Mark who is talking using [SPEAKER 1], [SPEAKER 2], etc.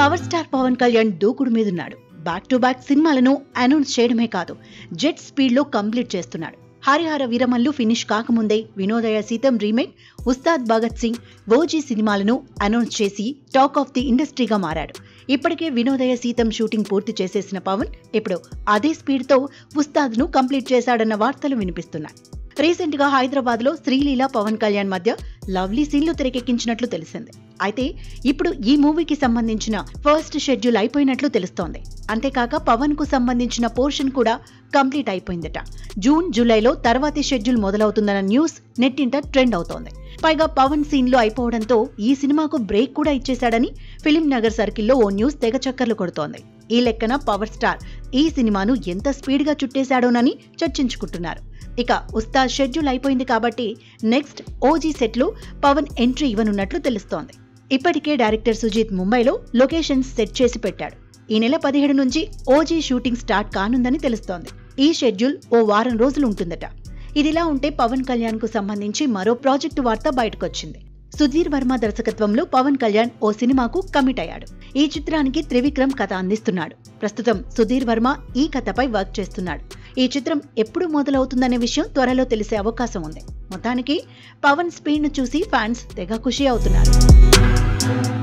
[SPEAKER 1] power star Pawan Kalyan దూకుడు మీదున్నాడు back to back సినిమాలను అనౌన్స్ చేయడమే కాదు జెట్ స్పీడ్ లో కంప్లీట్ చేస్తున్నాడు హరిహర వీరమల్లు ఫినిష్ కాకముందే వినోదయ సీతం రీమేక్ ఉస్తాద్ భగత్ సింగ్ ఓజీ సినిమాలను అనౌన్స్ చేసి టాక్ ఆఫ్ ది ఇండస్ట్రీగా మారాడు ఇప్పటికే వినోదయ సీతం షూటింగ్ పూర్తి చేసేసిన పవన్ ఇప్పుడు అదే స్పీడ్తో ఉస్తాద్ను కంప్లీట్ చేశాడన్న వార్తలు వినిపిస్తున్నాయి రీసెంట్ గా హైదరాబాద్ లో శ్రీలీల పవన్ కళ్యాణ్ మధ్య లవ్లీ సీన్లు తెరకెక్కించినట్లు తెలిసింది అయితే ఇప్పుడు ఈ మూవీకి సంబంధించిన ఫస్ట్ షెడ్యూల్ అయిపోయినట్లు తెలుస్తోంది అంతేకాక పవన్ కు సంబంధించిన పోర్షన్ కూడా కంప్లీట్ అయిపోయిందట జూన్ జూలైలో తర్వాతి షెడ్యూల్ మొదలవుతుందన్న న్యూస్ నెట్టింట ట్రెండ్ అవుతోంది పైగా పవన్ సీన్లు అయిపోవడంతో ఈ సినిమాకు బ్రేక్ కూడా ఇచ్చేశాడని ఫిలిం నగర్ సర్కిల్లో ఓ న్యూస్ తెగ చక్కర్లు కొడుతోంది ఈ లెక్కన పవర్ స్టార్ ఈ సినిమాను ఎంత స్పీడ్ గా చుట్టేశాడోనని చర్చించుకుంటున్నారు ఇక ఉస్తాద్ షెడ్యూల్ అయిపోయింది కాబట్టి నెక్స్ట్ ఓజీ సెట్లు పవన్ ఎంట్రీ ఇవ్వనున్నట్లు తెలుస్తోంది ఇప్పటికే డైరెక్టర్ సుజీత్ ముంబైలో లొకేషన్స్ సెట్ చేసి పెట్టాడు ఈ నెల పదిహేడు నుంచి ఓజీ షూటింగ్ స్టార్ట్ కానుందని తెలుస్తోంది ఈ షెడ్యూల్ ఓ వారం రోజులు ఉంటుందట ఇదిలా ఉంటే పవన్ కళ్యాణ్ కు సంబంధించి మరో ప్రాజెక్టు వార్త బయటకొచ్చింది సుధీర్ వర్మ దర్శకత్వంలో పవన్ కళ్యాణ్ ఓ సినిమాకు కమిట్ అయ్యాడు ఈ చిత్రానికి త్రివిక్రమ్ కథ అందిస్తున్నాడు ప్రస్తుతం సుధీర్ వర్మ ఈ కథపై వర్క్ చేస్తున్నాడు ఈ చిత్రం ఎప్పుడు మొదలవుతుందనే విషయం త్వరలో తెలిసే అవకాశం ఉంది మొత్తానికి పవన్ స్పీడ్ ను చూసి ఫ్యాన్స్ తెగ ఖుషి అవుతున్నారు